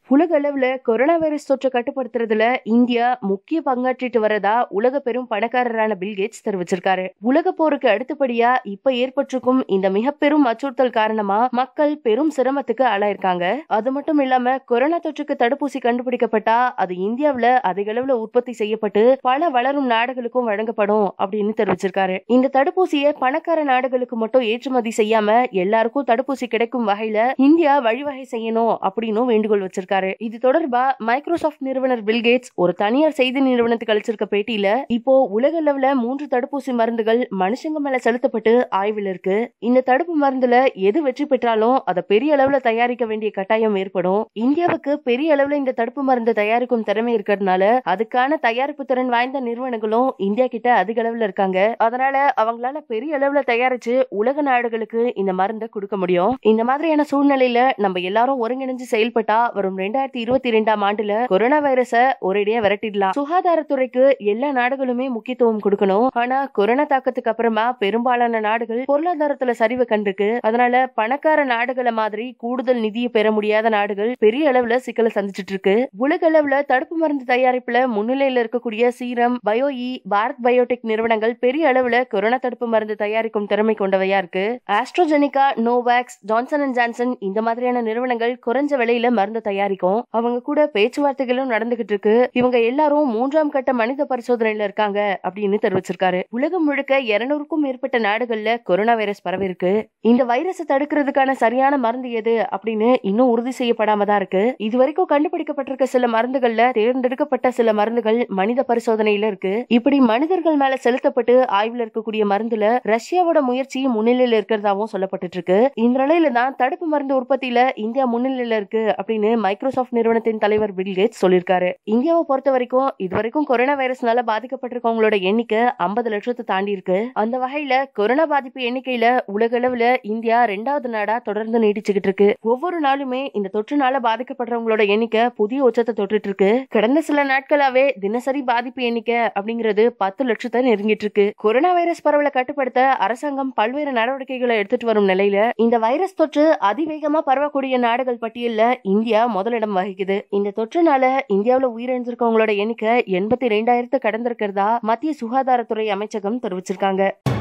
உலக அளவுல corona virus தொற்றை கட்டுப்படுத்துறதுல இந்தியா முக்கிய பங்காற்றிட்டு வரதா உலக பெரும் பணக்காரரான பில்கேட்ஸ் தெரிவிச்சிருக்காரு உலக போருக்கு அடுத்தபடியா இப்ப ஏற்பட்டிருக்கும் இந்த மிக பெரும் அச்சுறுத்தல் காரணமா மக்கள் பெரும் சிரமத்துக்கு ஆளாயிருக்காங்க அது மட்டும் இல்லாம கொரோனா தொற்றுக்கு தடுப்பூசி கண்டுபிடிக்கப்பட்டா அது இந்தியாவுல அதிக அளவுல உற்பத்தி செய்யப்பட்டு பல வளரும் நாடுகளுக்கும் வழங்கப்படும் அப்படின்னு தெரிவிச்சிருக்காரு இந்த தடுப்பூசியை பணக்கார நாடுகளுக்கு மட்டும் ஏற்றுமதி செய்யாம எல்லாருக்கும் தடுப்பூசி கிடைக்கும் வகையில இந்தியா வழிவகை செய்யணும் அப்படின்னு வேண்டுகோள் வச்சிருக்காரு இது தொடர்பா மைக்ரோசாஃப்ட் நிறுவனர் பில்கேட்ஸ் ஒரு தனியார் செய்தி நிறுவனத்துக்கு அளிச்சிருக்க பேட்டியில இப்போ உலக அளவுல மூன்று தடுப்பூசி மருந்துகள் மனுஷங்க மேல செலுத்தப்பட்டு ஆய்வில் இருக்கு இந்த தடுப்பு மருந்துல எது வெற்றி பெற்றாலும் அதை பெரிய அளவுல தயாரிக்க வேண்டிய கட்டாயம் ஏற்படும் இந்தியாவுக்கு பெரிய அளவுல இந்த தடுப்பு மருந்து தயாரிக்கும் திறமை இருக்கிறதுனால அதுக்கான தயாரிப்பு திறன் வாய்ந்த நிறுவனங்களும் இந்தியா கிட்ட அதிக அளவுல இருக்காங்க அதனால அவங்களால பெரிய அளவுல தயாரிச்சு உலக நாடுகளுக்கு இந்த மருந்தை கொடுக்க முடியும் இந்த மாதிரியான சூழ்நிலையில நம்ம எல்லாரும் ஒருங்கிணைஞ்சு செயல்பட்டா வரும் ரெண்டாயிரத்தி இருபத்தி ரெண்டாம் ஆண்டுல கொரோனா வைரஸ ஒரேடியா விரட்டிடலாம் சுகாதாரத்துறைக்கு எல்லா நாடுகளுமே முக்கியத்துவம் கொடுக்கணும் ஆனா கொரோனா தாக்கத்துக்கு அப்புறமா பெரும்பாலான நாடுகள் பொருளாதாரத்துல சரிவு கண்டிருக்கு அதனால பணக்கார நாடுகளை மாதிரி கூடுதல் நிதியை பெற முடியாத நாடுகள் பெரிய அளவுல சிக்கலை சந்திச்சிட்டு இருக்கு உலக அளவுல தடுப்பு மருந்து தயாரிப்புல முன்னிலையில இருக்கக்கூடிய சீரம் பயோஇ பாரத் பயோடெக் நிறுவனங்கள் பெரிய அளவுல கொரோனா தடுப்பு மருந்து தயாரிக்கும் திறமை கொண்டவையா இருக்கு AstraZeneca Novavax Johnson and Johnson இந்த மாதிரியான நிறுவனங்கள் குறைஞ்ச விலையில மருந்து தயாரிக்கும் அவங்க கூட பேச்சுவார்த்தைகளும் நடந்துகிட்டு இருக்கு இவங்க எல்லாரும் மூன்றாம் கட்ட மனித பரிசோதனையில இருக்காங்க அப்படின்னு தெரிவிச்சிருக்காரு உலகம் முழுக்க இருநூறுக்கும் மேற்பட்ட நாடுகள்ல கொரோனா வைரஸ் பரவி இருக்கு இந்த வைரஸை தடுக்கிறதுக்கான சரியான மருந்து எது அப்படின்னு இன்னும் உறுதி செய்யப்படாம தான் இருக்கு இது வரைக்கும் கண்டுபிடிக்கப்பட்டிருக்க சில மருந்துகள்ல தேர்ந்தெடுக்கப்பட்ட சில மருந்துகள் மனித பரிசோதனையில இருக்கு இப்படி மனிதர்கள் மேல செலுத்தப்பட்டு ஆய்வுல இருக்கக்கூடிய மருந்துல ரஷ்யாவோட முயற்சி முன்னிலையில இருக்கிறதாவும் சொல்லப்பட்டு இருக்கு இந்த நிலையில தான் தடுப்பு மருந்து உற்பத்தியில இந்தியா முன்னிலையில இருக்கு அப்படின்னு மைக்ரோசாஃப்ட் நிறுவனத்தின் தலைவர் பில் கேட்ஸ் சொல்லியிருக்காரு இந்தியாவை பொறுத்த வரைக்கும் இது வரைக்கும் கொரோனா வைரஸ்னால பாதிக்கப்பட்டிருக்கவங்களோட எண்ணிக்கை ஐம்பது லட்சத்தை தாண்டி இருக்கு அந்த வகையில கொரோனா பாதிப்பு எண்ணிக்கையில உலக அளவுல இந்தியா ரெண்டாவது நாடா தொடர்ந்து நீடிச்சுக்கிட்டு இருக்கு ஒவ்வொரு நாளுமே இந்த தொற்றுனால பாதிக்கப்படுறவங்களோட எண்ணிக்கை புதிய உச்சத்தை தொட்டுட்டு இருக்கு கடந்த சில நாட்களாவே தினசரி பாதிப்பு எண்ணிக்கை அப்படிங்கிறது பத்து லட்சத்தை நெருங்கிட்டு இருக்கு கொரோனா வைரஸ் பரவலை கட்டுப்படுத்த அரசாங்கம் பல்வேறு நடவடிக்கைகளை எடுத்துட்டு வரும் நிலையில இந்த வைரஸ் தொற்று அதிவேகமா பரவக்கூடிய நாடுகள் பட்டியல்ல இந்தியா முதலிடம் வகிக்குது இந்த தொற்றுனால இந்தியாவுல உயிரிழந்திருக்கவங்களோட எண்ணிக்கை எண்பத்தி ரெண்டாயிரத்து கடந்திருக்கிறதா மத்திய சுகாதாரத்துறை அமைச்சகம் தெரிவிச்சிருக்காங்க